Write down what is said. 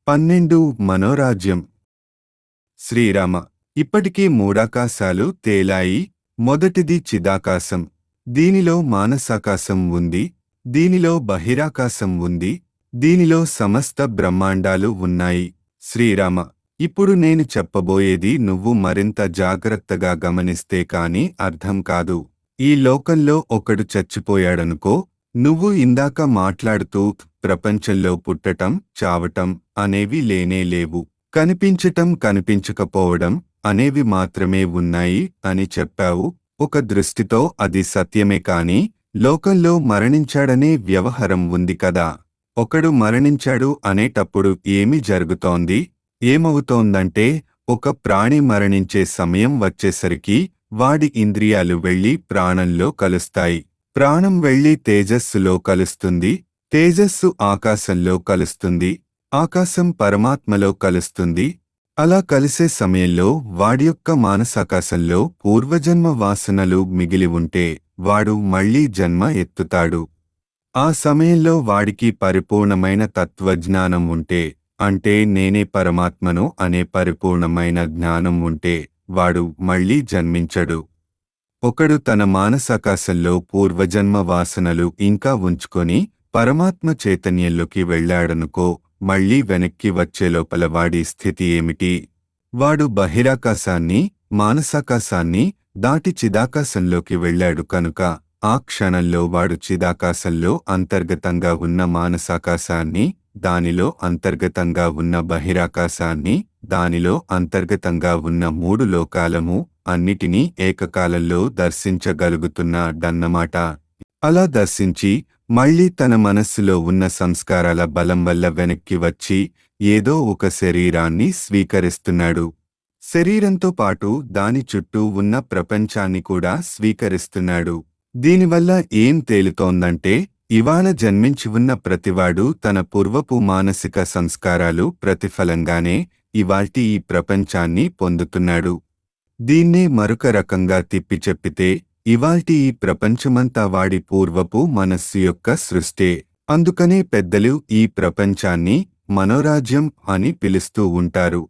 పన్నెండు మనోరాజ్యం శ్రీరామ ఇప్పటికీ మూడాకాశాలు తేలాయి మొదటిది చిదాకాశం దీనిలో మానసాకాశం ఉంది దీనిలో బహిరాకాశం ఉంది దీనిలో సమస్త బ్రహ్మాండాలు ఉన్నాయి శ్రీరామ ఇప్పుడు నేను చెప్పబోయేది నువ్వు మరింత జాగ్రత్తగా గమనిస్తే కాని అర్థం కాదు ఈ లోకంలో ఒకడు చచ్చిపోయాడనుకో నువ్వు ఇందాక మాట్లాడుతూ ప్రపంచంలో పుట్టటం చావటం అనేవి లేనే లేవు కనిపించటం కనిపించకపోవడం అనేవి మాత్రమే ఉన్నాయి అని చెప్పావు ఒక దృష్టితో అది సత్యమే కాని లోకంలో మరణించాడనే వ్యవహారం ఉంది కదా ఒకడు మరణించాడు అనేటప్పుడు ఏమి జరుగుతోంది ఏమవుతోందంటే ఒక ప్రాణి మరణించే సమయం వచ్చేసరికి వాడి ఇంద్రియాలు వెళ్లి ప్రాణంలో కలుస్తాయి ప్రాణం వెళ్లి తేజస్సులో కలుస్తుంది తేజస్సు ఆకాశంలో కలుస్తుంది ఆకాశం పరమాత్మలో కలుస్తుంది అలా కలిసే సమయంలో వాడి యొక్క మానసాకాశంలో పూర్వజన్మ వాసనలు మిగిలి ఉంటే వాడు మళ్లీ జన్మ ఎత్తుతాడు ఆ సమయంలో వాడికి పరిపూర్ణమైన తత్వజ్ఞానం ఉంటే అంటే నేనే పరమాత్మను అనే పరిపూర్ణమైన జ్ఞానం ఉంటే వాడు మళ్లీ జన్మించడు ఒకడు తన మానసాకాశంలో పూర్వజన్మ వాసనలు ఇంకా ఉంచుకొని పరమాత్మ చైతన్యంలోకి వెళ్ళాడనుకో మళ్లీ వెనక్కి వచ్చే లోపల వాడి స్థితి ఏమిటి వాడు బహిరాకాశాన్ని మానసాకాశాన్ని దాటి చిదాకాశంలోకి వెళ్ళాడు కనుక ఆ క్షణంలో వాడు చిదాకాశంలో అంతర్గతంగా ఉన్న మానసాకాశాన్ని దానిలో అంతర్గతంగా ఉన్న బహిరాకాశాన్ని దానిలో అంతర్గతంగా ఉన్న మూడు లోకాలము అన్నిటినీ ఏకకాలంలో దర్శించగలుగుతున్నాడన్నమాట అలా దర్శించి మళ్లీ తన మనస్సులో ఉన్న సంస్కారాల బలం వల్ల వెనక్కి వచ్చి ఏదో ఒక శరీరాన్ని స్వీకరిస్తున్నాడు శరీరంతో పాటు దాని చుట్టూ ఉన్న ప్రపంచాన్ని కూడా స్వీకరిస్తున్నాడు దీనివల్ల ఏం తేలుతోందంటే ఇవాళ జన్మించి ఉన్న ప్రతివాడు తన పూర్వపు మానసిక సంస్కారాలు ప్రతిఫలంగానే ఇవాల్టి ఈ ప్రపంచాన్ని పొందుతున్నాడు దీన్నే మరొక రకంగా తిప్పి చెప్పితే ఇవాల్టి ఈ ప్రపంచమంతా వాడి పూర్వపు మనస్సు యొక్క సృష్టే అందుకనే పెద్దలు ఈ ప్రపంచాన్ని మనోరాజ్యం అని పిలుస్తూ ఉంటారు